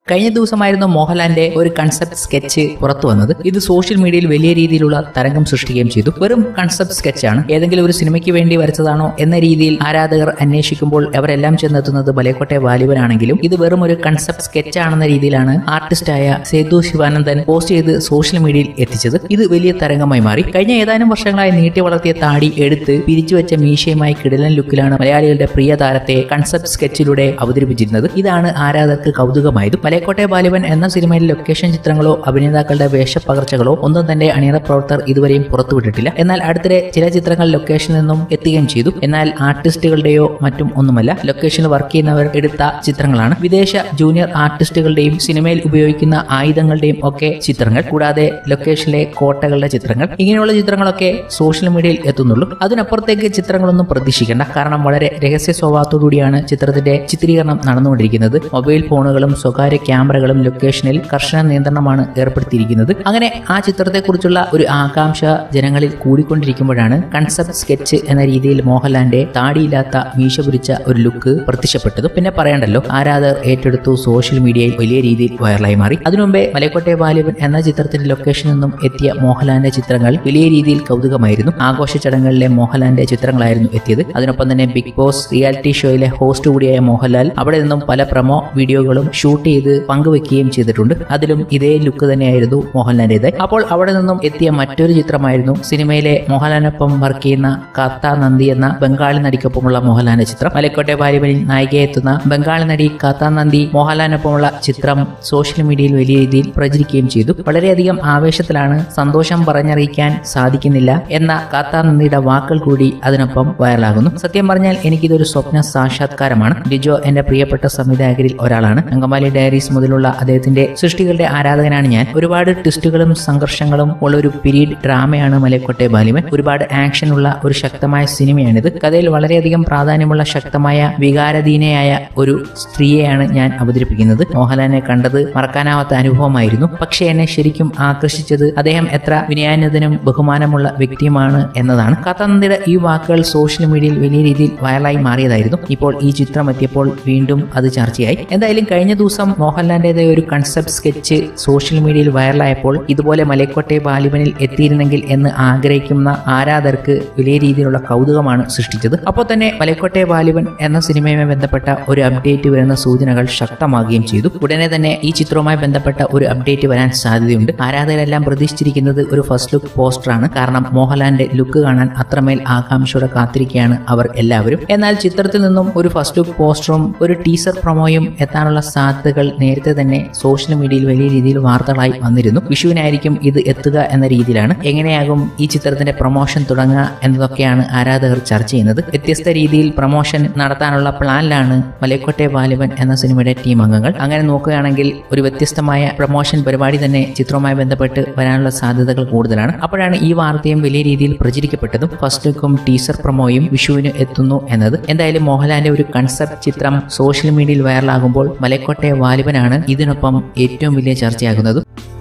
കഴിഞ്ഞ ദിവസമായിരുന്നു മോഹൻലാലിന്റെ ഒരു കൺസെപ്റ്റ് സ്കെച്ച് പുറത്തു വന്നത് ഇത് സോഷ്യൽ മീഡിയയിൽ വലിയ രീതിയിലുള്ള തരംഗം സൃഷ്ടിക്കുകയും ചെയ്തു വെറും കൺസെപ്റ്റ് സ്കെച്ചാണ് ഏതെങ്കിലും ഒരു സിനിമയ്ക്ക് വേണ്ടി വരച്ചതാണോ എന്ന രീതിയിൽ ആരാധകർ അന്വേഷിക്കുമ്പോൾ അവരെല്ലാം ചെന്നെത്തുന്നത് ബലേക്കോട്ടെ വാലിബനാണെങ്കിലും ഇത് വെറും ഒരു കൺസെപ്റ്റ് സ്കെച്ച് ആണെന്ന രീതിയിലാണ് ആർട്ടിസ്റ്റായ സേതു ശിവാനന്ദൻ പോസ്റ്റ് ചെയ്ത് സോഷ്യൽ മീഡിയയിൽ എത്തിച്ചത് ഇത് വലിയ തരംഗമായി മാറി കഴിഞ്ഞ ഏതാനും വർഷങ്ങളായി നീട്ടി വളർത്തിയ താടി എടുത്ത് പിരിച്ചുവെച്ച മീശയുമായി കിടിലൻ ലുക്കിലാണ് മലയാളികളുടെ പ്രിയ താരത്തെ കൺസെപ്റ്റ് സ്കെച്ചിലൂടെ അവതരിപ്പിച്ചിരുന്നത് ഇതാണ് ആരാധകർക്ക് കൗതുകമായതും മലയക്കോട്ടെ ബാലിബൻ എന്ന സിനിമയിലെ ലൊക്കേഷൻ ചിത്രങ്ങളോ അഭിനേതാക്കളുടെ വേഷപ്പകർച്ചകളോ ഒന്നും തന്നെ അണിയറ പ്രവർത്തകർ ഇതുവരെയും പുറത്തുവിട്ടിട്ടില്ല എന്നാൽ അടുത്തിടെ ചില ചിത്രങ്ങൾ ലൊക്കേഷനിൽ നിന്നും എത്തുകയും ചെയ്തു എന്നാൽ ആർട്ടിസ്റ്റുകളുടെയോ മറ്റും ഒന്നുമല്ല ലൊക്കേഷനിൽ വർക്ക് ചെയ്യുന്നവർ എടുത്ത ചിത്രങ്ങളാണ് വിദേശ ജൂനിയർ ആർട്ടിസ്റ്റുകളുടെയും സിനിമയിൽ ഉപയോഗിക്കുന്ന ആയുധങ്ങളുടെയും ഒക്കെ ചിത്രങ്ങൾ കൂടാതെ ലൊക്കേഷനിലെ കോട്ടകളുടെ ചിത്രങ്ങൾ ഇങ്ങനെയുള്ള ചിത്രങ്ങളൊക്കെ സോഷ്യൽ മീഡിയയിൽ എത്തുന്നുള്ളൂ അതിനപ്പുറത്തേക്ക് ചിത്രങ്ങളൊന്നും പ്രതീക്ഷിക്കേണ്ട കാരണം വളരെ രഹസ്യ സ്വഭാവത്തോടുകൂടിയാണ് ചിത്രത്തിന്റെ ചിത്രീകരണം നടന്നുകൊണ്ടിരിക്കുന്നത് മൊബൈൽ ഫോണുകളും സ്വകാര്യ ക്യാമറകളും ലൊക്കേഷനിൽ കർശന നിയന്ത്രണമാണ് ഏർപ്പെടുത്തിയിരിക്കുന്നത് അങ്ങനെ ആ ചിത്രത്തെക്കുറിച്ചുള്ള ഒരു ആകാംക്ഷ ജനങ്ങളിൽ കൂടിക്കൊണ്ടിരിക്കുമ്പോഴാണ് കൺസെപ്റ്റ് സ്കെച്ച് എന്ന രീതിയിൽ മോഹൻലാലിന്റെ താടിയില്ലാത്ത മീശ പിരിച്ച ഒരു ലുക്ക് പ്രത്യക്ഷപ്പെട്ടത് പിന്നെ പറയണ്ടല്ലോ ആരാധകർ ഏറ്റെടുത്തു സോഷ്യൽ മീഡിയയിൽ വലിയ രീതിയിൽ വൈറലായി മാറി അതിനുമുമ്പേ മലക്കോട്ടെ ബാലിബൻ എന്ന ചിത്രത്തിന്റെ ലൊക്കേഷനിൽ നിന്നും എത്തിയ മോഹൻലാലിന്റെ ചിത്രങ്ങൾ വലിയ രീതിയിൽ കൗതുകമായിരുന്നു ആഘോഷ ചടങ്ങുകളിലെ മോഹൻലാലിന്റെ ചിത്രങ്ങളായിരുന്നു എത്തിയത് അതിനൊപ്പം തന്നെ ബിഗ് ബോസ് റിയാലിറ്റി ഷോയിലെ ഹോസ്റ്റ് കൂടിയായ മോഹൻലാൽ അവിടെ നിന്നും പല പ്രമോ വീഡിയോകളും ഷൂട്ട് ചെയ്ത് പങ്കുവെക്കുകയും ചെയ്തിട്ടുണ്ട് അതിലും ഇതേ ലുക്ക് തന്നെയായിരുന്നു മോഹൻലാലിന്റേത് അപ്പോൾ അവിടെ നിന്നും എത്തിയ മറ്റൊരു ചിത്രമായിരുന്നു സിനിമയിലെ മോഹൻലാലിനൊപ്പം വർക്ക് ചെയ്യുന്ന കാത്ത നന്ദി എന്ന ബംഗാളി നടിക്കൊപ്പമുള്ള മോഹൻലാലിന്റെ ചിത്രം മലക്കോട്ടെ ബാലിബനിൽ നായികയെത്തുന്ന ബംഗാളി നടി കാത്ത നന്ദി മോഹൻലാലിനൊപ്പമുള്ള ചിത്രം സോഷ്യൽ മീഡിയയിൽ വലിയ രീതിയിൽ പ്രചരിക്കുകയും ചെയ്തു വളരെയധികം ആവേശത്തിലാണ് സന്തോഷം പറഞ്ഞറിയിക്കാൻ സാധിക്കുന്നില്ല എന്ന കാത്ത നന്ദിയുടെ വാക്കുകൾ കൂടി അതിനൊപ്പം വൈറലാകുന്നു സത്യം പറഞ്ഞാൽ എനിക്കിതൊരു സ്വപ്ന സാക്ഷാത്കാരമാണ് ലിജോ എന്റെ പ്രിയപ്പെട്ട സംവിധായകരിൽ ഒരാളാണ് അങ്കമാലി ഡയറീസ് മുതലുള്ള അദ്ദേഹത്തിന്റെ സൃഷ്ടികളുടെ ആരാധകനാണ് ഞാൻ ഒരുപാട് ട്വിസ്റ്റുകളും സംഘർഷങ്ങളും ഉള്ള ഒരു പീരീഡ് ഡ്രാമയാണ് മലക്കോട്ടെ ബാലിമൻ ഒരുപാട് ആക്ഷൻ ഉള്ള ഒരു ശക്തമായ സിനിമയാണിത് കഥയിൽ വളരെയധികം പ്രാധാന്യമുള്ള ശക്തമായ വികാരധീനയായ ഒരു സ്ത്രീയെയാണ് ഞാൻ അവതരിപ്പിക്കുന്നത് മോഹൻലാലിനെ കണ്ടത് മറക്കാനാവാത്ത അനുഭവമായിരുന്നു പക്ഷേ എന്നെ ശരിക്കും ആകർഷിച്ചത് അദ്ദേഹം എത്ര വിനയാന്യതനും ബഹുമാനമുള്ള വ്യക്തിയുമാണ് എന്നതാണ് കഥാനന്ദിയുടെ ഈ വാക്കുകൾ സോഷ്യൽ മീഡിയയിൽ വലിയ രീതിയിൽ വൈറലായി മാറിയതായിരുന്നു ഇപ്പോൾ ഈ ചിത്രം എത്തിയപ്പോൾ വീണ്ടും അത് ചർച്ചയായി എന്തായാലും കഴിഞ്ഞ ദിവസം മോഹൻലാലിന്റേതായ ഒരു കൺസെപ്റ്റ് സ്കെച്ച് സോഷ്യൽ മീഡിയയിൽ വൈറലായപ്പോൾ ഇതുപോലെ മലക്കോട്ടെ ബാലിബനിൽ എത്തിയിരുന്നെങ്കിൽ എന്ന് ആഗ്രഹിക്കുന്ന ആരാധകർക്ക് വലിയ രീതിയിലുള്ള കൗതുകമാണ് സൃഷ്ടിച്ചത് അപ്പോൾ തന്നെ മലക്കോട്ടെ ബാലിബൻ എന്ന സിനിമയുമായി ബന്ധപ്പെട്ട ഒരു അപ്ഡേറ്റ് വരുന്ന സൂചനകൾ ശക്തമാകുകയും ചെയ്തു ഉടനെ തന്നെ ഈ ചിത്രവുമായി ബന്ധപ്പെട്ട ഒരു അപ്ഡേറ്റ് വരാൻ സാധ്യതയുണ്ട് ആരാധകരെല്ലാം പ്രതീക്ഷിച്ചിരിക്കുന്നത് ഒരു ഫസ്റ്റ് ലുക്ക് പോസ്റ്ററാണ് കാരണം മോഹൻലാലിന്റെ ലുക്ക് കാണാൻ അത്രമേൽ ആകാംക്ഷയോടെ കാത്തിരിക്കുകയാണ് അവർ എല്ലാവരും എന്നാൽ ചിത്രത്തിൽ നിന്നും ഒരു ഫസ്റ്റ് ലുക്ക് പോസ്റ്ററും ഒരു ടീസർ പ്രൊമോയും എത്താനുള്ള സാധ്യതകൾ നേരത്തെ തന്നെ സോഷ്യൽ മീഡിയയിൽ വലിയ രീതിയിൽ വാർത്തകളായി വന്നിരുന്നു വിഷുവിനായിരിക്കും ഇത് എത്തുക എന്ന രീതിയിലാണ് എങ്ങനെയാകും ഈ ചിത്രത്തിന്റെ പ്രൊമോഷൻ തുടങ്ങുക എന്നതൊക്കെയാണ് ആരാധകർ ചർച്ച ചെയ്യുന്നത് വ്യത്യസ്ത രീതിയിൽ പ്രൊമോഷൻ നടത്താനുള്ള പ്ലാനിലാണ് മലക്കോട്ടെ ബാലിബൻ എന്ന സിനിമയുടെ ടീം അംഗങ്ങൾ അങ്ങനെ നോക്കുകയാണെങ്കിൽ ഒരു വ്യത്യസ്തമായ പ്രൊമോഷൻ പരിപാടി തന്നെ ചിത്രവുമായി ബന്ധപ്പെട്ട് വരാനുള്ള സാധ്യതകൾ കൂടുതലാണ് അപ്പോഴാണ് ഈ വാർത്തയും വലിയ രീതിയിൽ പ്രചരിക്കപ്പെട്ടതും ഫസ്റ്റ് ലുക്കും ടീസർ പ്രൊമോയും വിഷുവിന് എത്തുന്നു എന്നത് എന്തായാലും മോഹൻലാലിന്റെ ഒരു കൺസെപ്റ്റ് ചിത്രം സോഷ്യൽ മീഡിയയിൽ വൈറലാകുമ്പോൾ മലക്കോട്ടെ വാലിബനാണ് ഇതിനൊപ്പം ഏറ്റവും വലിയ ചർച്ചയാകുന്നത്